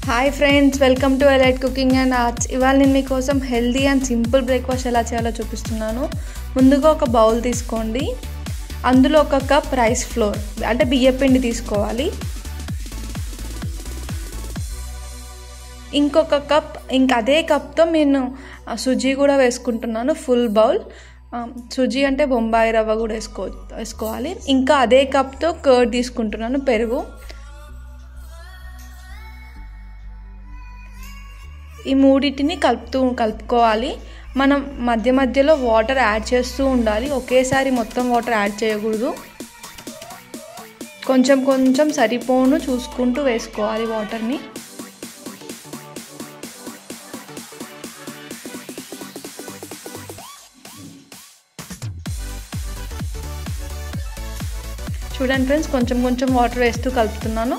hi friends welcome to elite cooking and arts ఇవాళ నేను మీకోసం హెల్దీ అండ్ సింపుల్ బ్రేక్ఫాస్ట్ ఎలా చేయాలో చూపిస్తున్నాను ముందుగా ఒక బౌల్ తీసుకోండి అందులో ఒక కప్ రైస్ ఫ్లోర్ అంటే బియ్యపిండి తీసుకోవాలి ఇంకొక కప్ ఇంక అదే కప్తో నేను సుజీ కూడా వేసుకుంటున్నాను ఫుల్ బౌల్ సుజీ అంటే బొంబాయి రవ్వ కూడా వేసుకో వేసుకోవాలి ఇంకా అదే కప్తో కర్డ్ తీసుకుంటున్నాను పెరుగు ఈ మూడింటిని కలుపుతూ కలుపుకోవాలి మనం మధ్య మధ్యలో వాటర్ యాడ్ చేస్తూ ఉండాలి ఒకేసారి మొత్తం వాటర్ యాడ్ చేయకూడదు కొంచెం కొంచెం సరిపోను చూసుకుంటూ వేసుకోవాలి వాటర్ని చూడండి ఫ్రెండ్స్ కొంచెం కొంచెం వాటర్ వేస్తూ కలుపుతున్నాను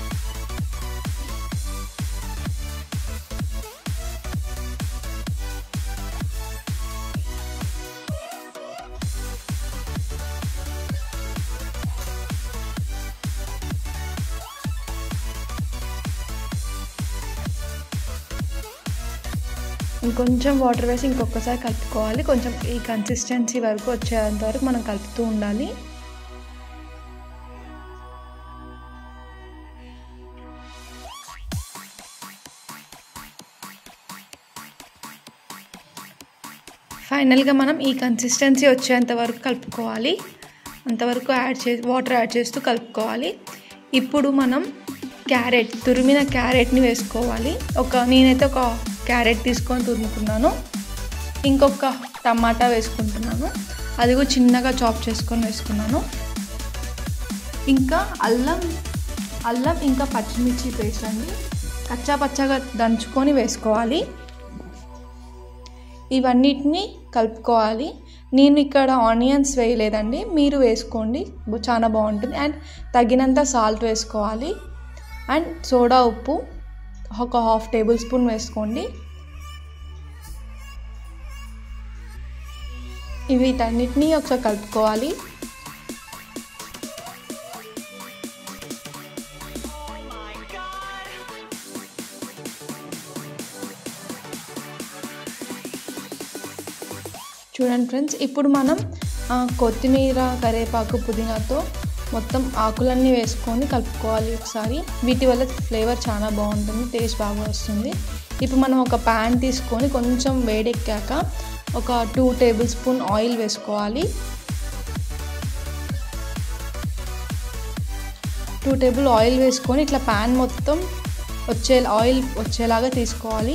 ఇంకొంచెం వాటర్ వేసి ఇంకొకసారి కలుపుకోవాలి కొంచెం ఈ కన్సిస్టెన్సీ వరకు వచ్చేంత వరకు మనం కలుపుతూ ఉండాలి ఫైనల్గా మనం ఈ కన్సిస్టెన్సీ వచ్చేంత వరకు కలుపుకోవాలి అంతవరకు యాడ్ చే వాటర్ యాడ్ చేస్తూ కలుపుకోవాలి ఇప్పుడు మనం క్యారెట్ తురిమిన క్యారెట్ని వేసుకోవాలి ఒక నేనైతే ఒక క్యారెట్ తీసుకొని తురుముకున్నాను ఇంకొక టమాటా వేసుకుంటున్నాను అది కూడా చిన్నగా చాప్ చేసుకొని వేసుకున్నాను ఇంకా అల్లం అల్లం ఇంకా పచ్చిమిర్చి పేస్ట్ అండి కచ్చా పచ్చగా దంచుకొని వేసుకోవాలి ఇవన్నిటిని కలుపుకోవాలి నేను ఇక్కడ ఆనియన్స్ వేయలేదండి మీరు వేసుకోండి చాలా బాగుంటుంది అండ్ తగినంత సాల్ట్ వేసుకోవాలి అండ్ సోడా ఉప్పు ఒక హాఫ్ టేబుల్ స్పూన్ వేసుకోండి వీటన్నిటిని ఒకసారి కలుపుకోవాలి చూడండి ఫ్రెండ్స్ ఇప్పుడు మనం కొత్తిమీర కరివేపాకు పుదీనాతో మొత్తం ఆకులన్నీ వేసుకొని కలుపుకోవాలి ఒకసారి వీటి వల్ల ఫ్లేవర్ చాలా బాగుంటుంది టేస్ట్ బాగా వస్తుంది ఇప్పుడు మనం ఒక ప్యాన్ తీసుకొని కొంచెం వేడెక్కాక ఒక టూ టేబుల్ స్పూన్ ఆయిల్ వేసుకోవాలి టూ టేబుల్ ఆయిల్ వేసుకొని ఇట్లా ప్యాన్ మొత్తం వచ్చే ఆయిల్ వచ్చేలాగా తీసుకోవాలి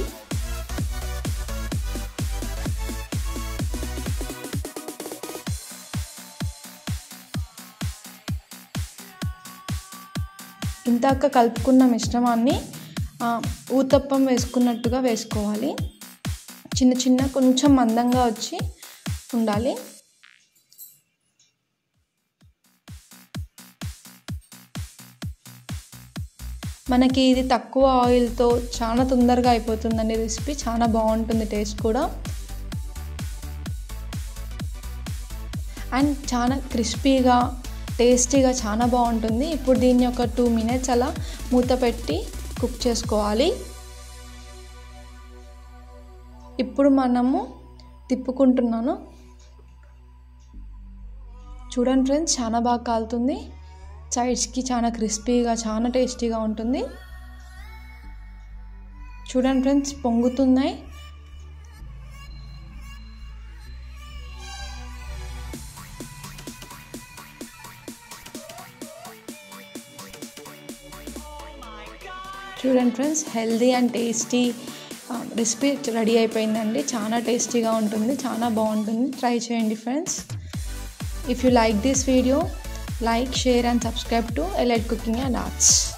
ఇందాక కలుపుకున్న మిశ్రమాన్ని ఊతప్పం వేసుకున్నట్టుగా వేసుకోవాలి చిన్న చిన్న కొంచెం మందంగా వచ్చి ఉండాలి మనకి ఇది తక్కువ ఆయిల్తో చాలా తొందరగా అయిపోతుందండి రెసిపీ చాలా బాగుంటుంది టేస్ట్ కూడా అండ్ చాలా క్రిస్పీగా టేస్టీగా చాలా బాగుంటుంది ఇప్పుడు దీన్ని ఒక టూ మినిట్స్ అలా మూత పెట్టి కుక్ చేసుకోవాలి ఇప్పుడు మనము తిప్పుకుంటున్నాను చూడండి ఫ్రెండ్స్ చాలా బాగా కాలుతుంది సైడ్స్కి చాలా క్రిస్పీగా చాలా టేస్టీగా ఉంటుంది చూడండి ఫ్రెండ్స్ పొంగుతున్నాయి చూడండి friends healthy and tasty recipe ready అయిపోయిందండి చాలా టేస్టీగా ఉంటుంది చాలా బాగుంటుంది ట్రై చేయండి friends if you like this video like share and subscribe to elite cooking and arts